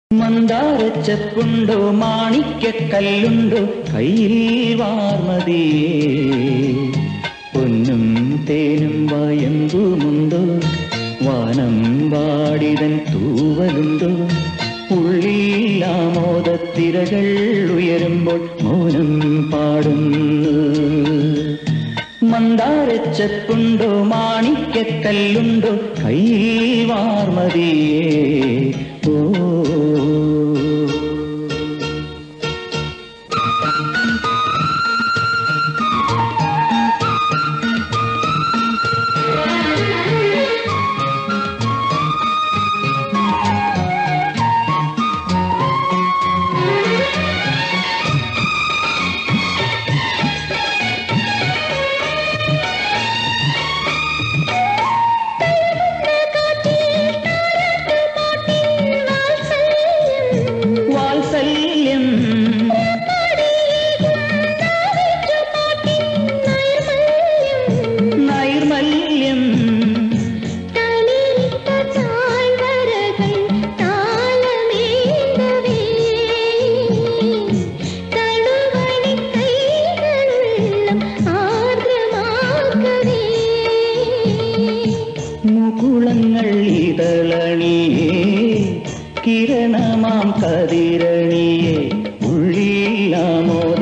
മന്ദാരച്ചപ്പുണ്ടോ മാണിക്കല്ലുണ്ടോ കയ്യിൽ വാർമതിയേ പൊന്നും തേനും വയമ്പുമുണ്ടോ വാനം വാടിതൻ തൂവലുണ്ടോ ഉള്ളിൽ ആമോദത്തിരകൾ ഉയരുമ്പോൾ മൗനം പാടുന്നു മന്ദാരച്ചപ്പുണ്ടോ മാണിക്കല്ലുണ്ടോ കയ്യിൽ വാർമതിയേ ഓ വാത്സല്യം നൈർമല്യം മുകുളങ്ങൾ ഇതളണിയേ കിരണമാം കതിരണിയേ ഉള്ളിലാമോദ